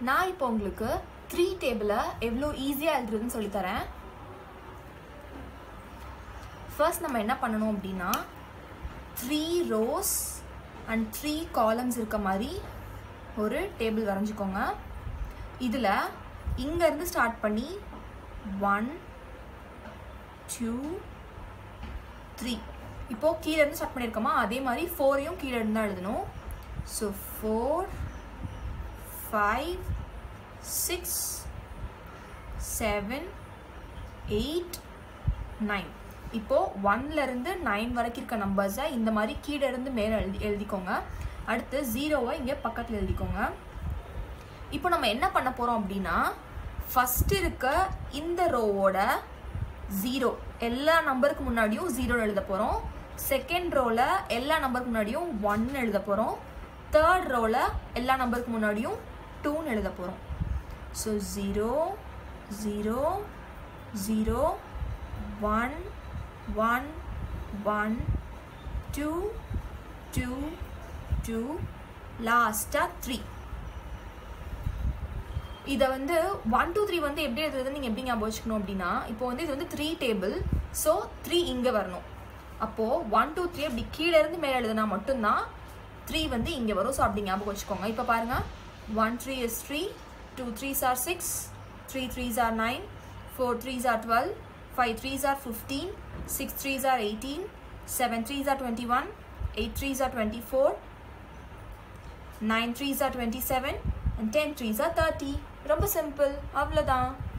நான் இப்போ உங்களுக்கு த்ரீ டேபிளை எவ்வளோ ஈஸியாக எழுதுறதுன்னு சொல்லித்தரேன் ஃபர்ஸ்ட் நம்ம என்ன பண்ணணும் அப்படின்னா three rows and three columns இருக்க மாதிரி ஒரு டேபிள் வரைஞ்சிக்கோங்க இதில் இங்கேருந்து ஸ்டார்ட் பண்ணி ஒன் டூ த்ரீ இப்போது கீழே இருந்து ஸ்டார்ட் பண்ணியிருக்கோமா அதே மாதிரி ஃபோரையும் கீழே இருந்து தான் எழுதணும் so four five six seven eight nine இப்போது ஒன்லேருந்து நைன் வரைக்கும் இருக்க நம்பர்ஸை இந்த மாதிரி கீழே இருந்து மேலே எழுதி எழுதிக்கோங்க அடுத்து ஜீரோவை இங்கே பக்கத்தில் எழுதிக்கோங்க இப்போ நம்ம என்ன பண்ண போகிறோம் அப்படின்னா ஃபஸ்ட் இருக்க இந்த ரோவோட ஜீரோ எல்லா நம்பருக்கு முன்னாடியும் ஜீரோ எழுத போகிறோம் செகண்ட் ரோவில் எல்லா நம்பருக்கு முன்னாடியும் ஒன் எழுத போகிறோம் தேர்ட் ரோவில் எல்லா நம்பருக்கு முன்னாடியும் டூன்னு எழுத போகிறோம் so zero zero zero one one one two two two லாஸ்ட்டாக த்ரீ இதை வந்து ஒன் டூ த்ரீ வந்து எப்படி எழுதுறதுன்னு நீங்கள் எப்படி ஞாபகம் வச்சுக்கணும் அப்படின்னா இப்போ வந்து இது வந்து த்ரீ டேபிள் ஸோ த்ரீ இங்கே வரணும் அப்போது ஒன் டூ த்ரீ அப்படி கீழே இருந்து மேலே எழுதுனா மட்டும்தான் த்ரீ வந்து இங்கே வரும் ஸோ அப்படி ஞாபகம் வச்சுக்கோங்க இப்போ பாருங்கள் one three is three two threes are six three threes are nine four threes are twelve five threes are fifteen six threes are eighteen seven threes are twenty one eight threes are twenty four nine threes are twenty seven and ten threes are thirty ரொம்ப simple அவ்வளோதான்